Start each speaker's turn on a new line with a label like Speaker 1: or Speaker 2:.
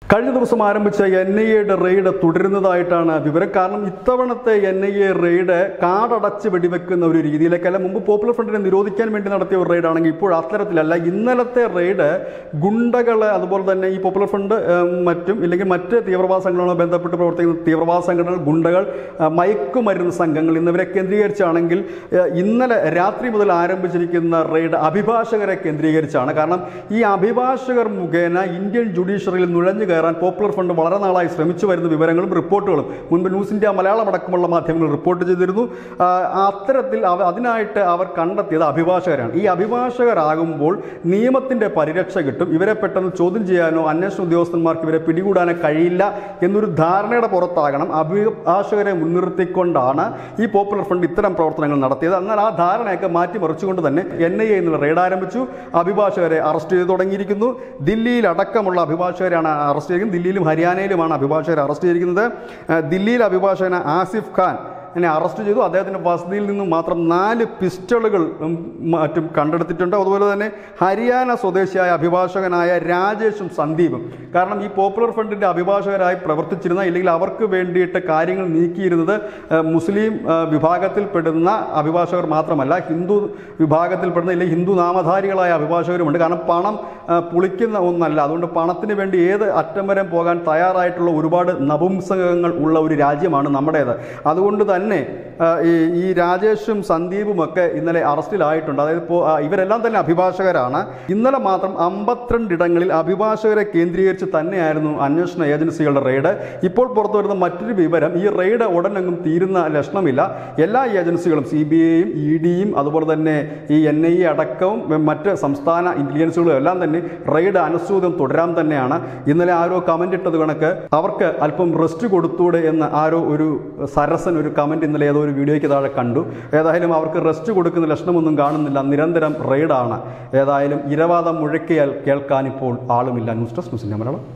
Speaker 1: കഴിഞ്ഞ ദിവസം ആരംഭിച്ച എൻ ഐ എയുടെ റെയ്ഡ് തുടരുന്നതായിട്ടാണ് വിവരം കാരണം ഇത്തവണത്തെ എൻ ഐ എ റെയ്ഡ് കാടടച്ച് വെടിവെക്കുന്ന ഒരു രീതിയിലേക്കല്ല മുമ്പ് പോപ്പുലർ ഫ്രണ്ടിനെ നിരോധിക്കാൻ വേണ്ടി നടത്തിയ ഒരു റെയ്ഡ് ആണെങ്കിൽ ഇപ്പോൾ അത്തരത്തിലല്ല ഇന്നലത്തെ റെയ്ഡ് ഗുണ്ടകൾ അതുപോലെ തന്നെ ഈ പോപ്പുലർ ഫ്രണ്ട് ഏം, മറ്റും ഇല്ലെങ്കിൽ മറ്റ് തീവ്രവാദ സംഘടനകളുമായി ബന്ധപ്പെട്ട് പ്രവർത്തിക്കുന്ന തീവ്രവാദ സംഘടനകൾ ഗുണ്ടകൾ ആ, മയക്കുമരുന്ന് സംഘങ്ങൾ എന്നിവരെ കേന്ദ്രീകരിച്ചാണെങ്കിൽ ഏ, ഇന്നലെ രാത്രി മുതൽ ആരംഭിച്ചിരിക്കുന്ന റെയ്ഡ് അഭിഭാഷകരെ കേന്ദ്രീകരിച്ചാണ് കാരണം ഈ അഭിഭാഷകർ മുഖേന ഇന്ത്യൻ ജുഡീഷ്യറിയിൽ നുഴഞ്ഞു കയറാൻ പോപ്പുലർ ഫ്രണ്ട് വളരെ നാളായി ശ്രമിച്ചു വരുന്ന വിവരങ്ങളും റിപ്പോർട്ടുകളും മുൻപ് ന്യൂസ് ഇന്ത്യ മലയാളം അടക്കമുള്ള മാധ്യമങ്ങൾ റിപ്പോർട്ട് ചെയ്തിരുന്നു ആ, അത്തരത്തിൽ അവ അതിനായിട്ട് അവർ കണ്ടെത്തിയത് അഭിഭാഷകരാണ് ഈ അഭിഭാഷകരാകുമ്പോൾ നിയമത്തിൻ്റെ പരിരക്ഷ കിട്ടും ഇവരെ പെട്ടെന്ന് ചോദ്യം ചെയ്യാനോ അന്വേഷണ ഉദ്യോഗസ്ഥന്മാർക്ക് ഇവരെ പിടികൂടാനോ കഴിയില്ല എന്നൊരു ധാരണയുടെ പുറത്താകണം അഭിഭാഷകരെ മുൻനിർത്തിക്കൊണ്ടാണ് ഈ പോപ്പുലർ ഫ്രണ്ട് ഇത്തരം പ്രവർത്തനങ്ങൾ നടത്തിയത് എന്നാൽ ആ ധാരണയൊക്കെ മാറ്റിമറിച്ചുകൊണ്ട് തന്നെ എൻ ഐ എ എന്നുള്ള റെയ്ഡ് ആരംഭിച്ചു അഭിഭാഷകരെ അറസ്റ്റ് ചെയ്ത് തുടങ്ങിയിരിക്കുന്നു ദില്ലിയിൽ അടക്കമുള്ള അഭിഭാഷകരാണ് അറസ്റ്റ് ചെയ്തിരിക്കുന്നത് ദില്ലിയിലും ഹരിയാനയിലുമാണ് അഭിഭാഷകരെ അറസ്റ്റ് ചെയ്തിരിക്കുന്നത് ആ, ദില്ലിയിൽ അഭിഭാഷകൻ ആസിഫ് ഖാൻ എന്നെ അറസ്റ്റ് ചെയ്തു അദ്ദേഹത്തിൻ്റെ വസതിയിൽ നിന്നും മാത്രം നാല് പിസ്റ്റളുകൾ ഉം, മറ്റും കണ്ടെടുത്തിട്ടുണ്ട് അതുപോലെ തന്നെ ഹരിയാന സ്വദേശിയായ അഭിഭാഷകനായ രാജേഷും സന്ദീപും കാരണം ഈ പോപ്പുലർ ഫ്രണ്ടിൻ്റെ അഭിഭാഷകരായി പ്രവർത്തിച്ചിരുന്ന ഇല്ലെങ്കിൽ അവർക്ക് വേണ്ടിയിട്ട് കാര്യങ്ങൾ നീക്കിയിരുന്നത് ഏഹ്, മുസ്ലിം ഏഹ്, വിഭാഗത്തിൽപ്പെടുന്ന അഭിഭാഷകർ മാത്രമല്ല ഹിന്ദു വിഭാഗത്തിൽപ്പെടുന്ന ഇല്ലെങ്കിൽ ഹിന്ദു നാമധാരികളായ അഭിഭാഷകരുമുണ്ട് കാരണം പണം ഏഹ്, പുളിക്കുന്ന ഒന്നല്ല അതുകൊണ്ട് പണത്തിന് വേണ്ടി ഏത് അറ്റം വരെ പോകാൻ തയ്യാറായിട്ടുള്ള ഒരുപാട് നപുംസകങ്ങൾ ഉള്ള ഒരു രാജ്യമാണ് നമ്മുടേത് അതുകൊണ്ട് തന്നെ ആ, ഈ ഈ രാജേഷും സന്ദീപും ഒക്കെ ഇന്നലെ അറസ്റ്റിലായിട്ടുണ്ട് അതായത് ഇപ്പോൾ ആ, ഇവരെല്ലാം തന്നെ അഭിഭാഷകരാണ് ഇന്നലെ മാത്രം അമ്പത്തിരണ്ട് ഇടങ്ങളിൽ അഭിഭാഷകരെ കേന്ദ്രീകരിച്ച് തന്നെയായിരുന്നു അന്വേഷണ ഏജൻസികളുടെ റെയ്ഡ് ഇപ്പോൾ പുറത്തു വരുന്ന മറ്റൊരു വിവരം ഈ റെയ്ഡ് ഉടനെങ്ങും തീരുന്ന ലക്ഷണമില്ല എല്ലാ ഏജൻസികളും സി ബി ഐയും ഇ ഡിയും അതുപോലെ തന്നെ ഈ എൻ ഐ എ അടക്കവും മറ്റ് സംസ്ഥാന ഇന്റലിജൻസുകളും എല്ലാം തന്നെ റെയ്ഡ് അനുസൂതം തുടരാൻ തന്നെയാണ് ഇന്നലെ ആരോ കമന്റ് ഇട്ടത് കണക്ക് അവർക്ക് അല്പം റെസ്റ്റ് കൊടുത്തൂടെ എന്ന് ആരോ ഒരു സരസൻ ഒരു കമന്റ് ഇന്നലെ ഏതോ ഒരു വീഡിയോയ്ക്ക് താഴെ കണ്ടു ഏതായാലും അവർക്ക് റെസ്റ്റ് കൊടുക്കുന്ന ലക്ഷണമൊന്നും കാണുന്നില്ല നിരന്തരം റെയ്ഡാണ് ഏതായാലും ഇരവാദം മുഴക്കിയാൽ കേൾക്കാനിപ്പോൾ ആളുമില്ല ന്യൂസ് ഡെസ്ക് ന്യൂസിൻ്റെ മലയാളം